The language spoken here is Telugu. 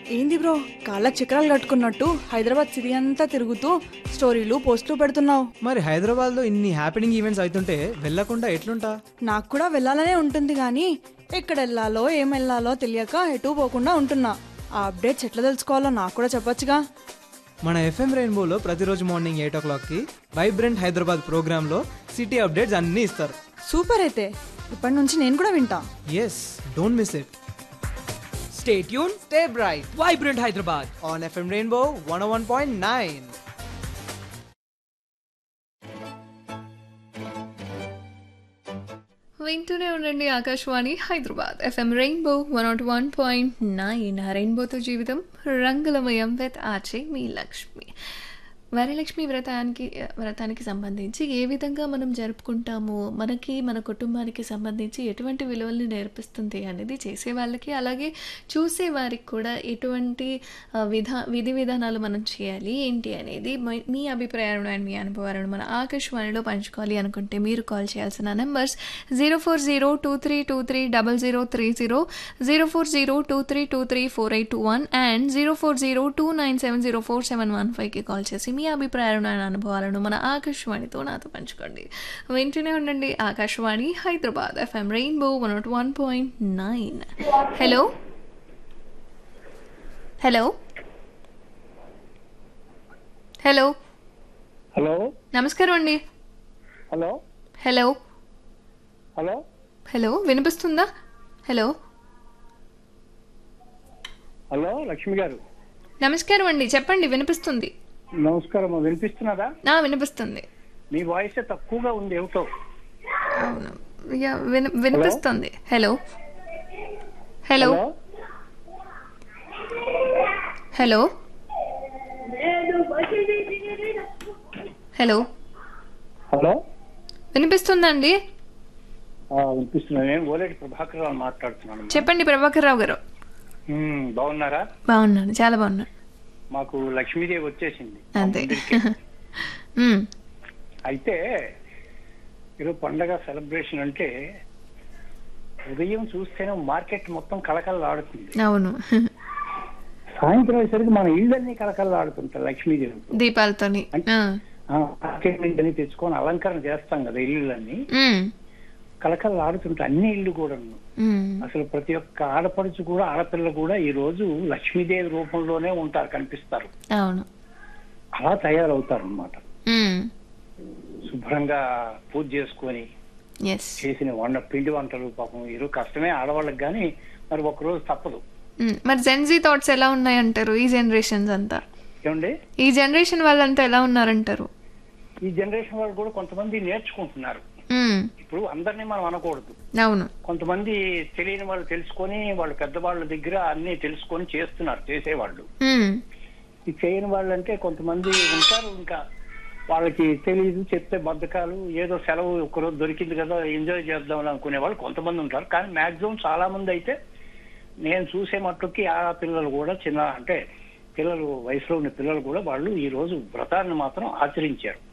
ఏంది బ్రో కాళ్ళకి చక్రాలు కట్టుకున్నట్టు హైదరాబాద్ సిటీ అంతా తిరుగుతూ స్టోరీలు పోస్టులు పెడుతున్నావు మరి హైదరాబాద్లో ఇన్ని హ్యాపెనింగ్ ఈవెంట్స్ అవుతుంటే వెళ్ళకుండా ఎట్లుంటా నాకు కూడా వెళ్ళాలనే ఉంటుంది కానీ ఎక్కడ వెళ్ళాలో ఏం వెళ్ళాలో తెలియక ఎటు పోకుండా ఉంటున్నా ఆ అప్డేట్స్ ఎట్లా తెలుసుకోవాలో నాకు కూడా చెప్పొచ్చుగా మన ఎఫ్ఎం రెయిన్బోలో ప్రతిరోజు మార్నింగ్ ఎయిట్ ఓ క్లాక్కి వైబ్రెంట్ హైదరాబాద్ ప్రోగ్రాంలో సిటీ అప్డేట్స్ అన్నీ ఇస్తారు సూపర్ అయితే ఇప్పటి నుంచి నేను కూడా వింటా yes don't miss it Stay tuned, stay bright. Vibrant Hyderabad. On FM rainbow one one point nine వింటూనే ఉండండి Akashvani Hyderabad FM rainbow one not one point nine రెయిన్బోతో జీవితం రంగులమయం విత్ ఆచే మీ లక్ష్మి వరలక్ష్మి వ్రతానికి వ్రతానికి సంబంధించి ఏ విధంగా మనం జరుపుకుంటాము మనకి మన కుటుంబానికి సంబంధించి ఎటువంటి విలువల్ని నేర్పిస్తుంది అనేది చేసే వాళ్ళకి అలాగే చూసే వారికి కూడా ఎటువంటి ఆ, విధా విధి విధానాలు మనం చేయాలి ఏంటి అనేది మీ- మీ అభిప్రాయాలను అండ్ మీ అనుభవాలను మన ఆకాశవాణిలో పంచుకోవాలి అనుకుంటే మీరు కాల్ చేయాల్సిన numbers zero four zero two three two three double zero three zero zero four zero two three two three four eight two one and zero four zero two nine seven zero four seven one ఫైవ్కి కాల్ చేసి మీ అభిప్రాయాలను అండ్ అనుభవాలను మన ఆకాశవాణితో నాతో పంచుకోండి వింటూనే ఉండండి Akashvani Hyderabad FM rainbow one not one point nine hello hello hello hello నమస్కారం అండి హలో హలో హలో హలో వినిపిస్తుందా హలో హలో లక్ష్మి గారు నమస్కారం అండి చెప్పండి వినిపిస్తుంది నమస్కారం వినిపిస్తున్నదా నా వినిపిస్తుంది మీ వాయిస్ తక్కువగా ఉంది ఏమిటో అవును యా, విని వినిపిస్తుంది hello hello hello hello hello వినిపిస్తుందండి ఆ, వినిపిస్తున్నా నేను ఓలేటి ప్రభాకర్ రావు మాట్లాడుతున్నాను చెప్పండి ప్రభాకర్ రావు గారు మ్మ్, బాగున్నారా బాగున్నాను చాలా బాగున్నాను మాకు లక్ష్మీదేవి వచ్చేసింది మా అంతే ముందరికి. మ్మ్. అయితే ఈరోజు పండగ సెలబ్రేషన్ అంటే ఉదయం చూస్తేనే మార్కెట్ మొత్తం కలకలలాడుతుంది అవును సాయంత్రం అయ్యేసరికి మన ఇళ్ళన్నీ కలకలలాడుతుంటాయి లక్ష్మీదేవి దీపాలతోని ఆ. మార్కెట్ నుంచి అన్ని తెచ్చుకొని అలంకరణ చేస్తాం కదా ఇళ్ళన్నీ మ్మ్. కలకలలాడుతుంటాయి అన్ని ఇళ్ళు కూడా మ్మ్. అసలు ప్రతి ఒక్క ఆడపడుచు కూడా ఆడపిల్ల కూడా ఈ రోజు లక్ష్మీదేవి రూపంలోనే ఉంటారు కనిపిస్తారు అవును అలా తయారవుతారు అనమాట మ్మ్. శుభ్రంగా పూజ చేసుకొని ఎస్ చేసిన వంట పిండి వంటలు పాపం ఈరోజు కష్టమే ఆడవాళ్ళకి కానీ మరి ఒక రోజు తప్పదు మ్మ్. మరి జెన్జీ థాట్స్ ఎలా ఉన్నాయంటారు ఈ జనరేషన్స్ అంతా ఏమండి ఈ జనరేషన్ వాళ్ళంతా ఎలా ఉన్నారంటారు ఈ జనరేషన్ వాళ్ళు కూడా కొంతమంది నేర్చుకుంటున్నారు మ్మ్. ఇప్పుడు అందరినీ మనం అనకూడదు అవును కొంతమంది తెలియని వాళ్ళు తెలుసుకొని వాళ్ళు పెద్దవాళ్ళ దగ్గర అన్ని తెలుసుకొని చేస్తున్నారు చేసేవాళ్ళు మ్మ్. ఈ చేయని వాళ్ళు అంటే కొంతమంది ఉంటారు ఇంకా వాళ్ళకి తెలియదు చెప్తే బద్ధకాలు ఏదో సెలవు ఒకరోజు దొరికింది కదా ఎంజాయ్ చేద్దాం అనుకునే వాళ్ళు కొంతమంది ఉంటారు కానీ మాక్సిమం చాలా మంది అయితే నేను చూసే మట్టుకి ఆ పిల్లలు కూడా చిన్న అంటే పిల్లలు వయసులో ఉన్న పిల్లలు కూడా వాళ్ళు ఈ రోజు వ్రతాన్ని మాత్రం ఆచరించారు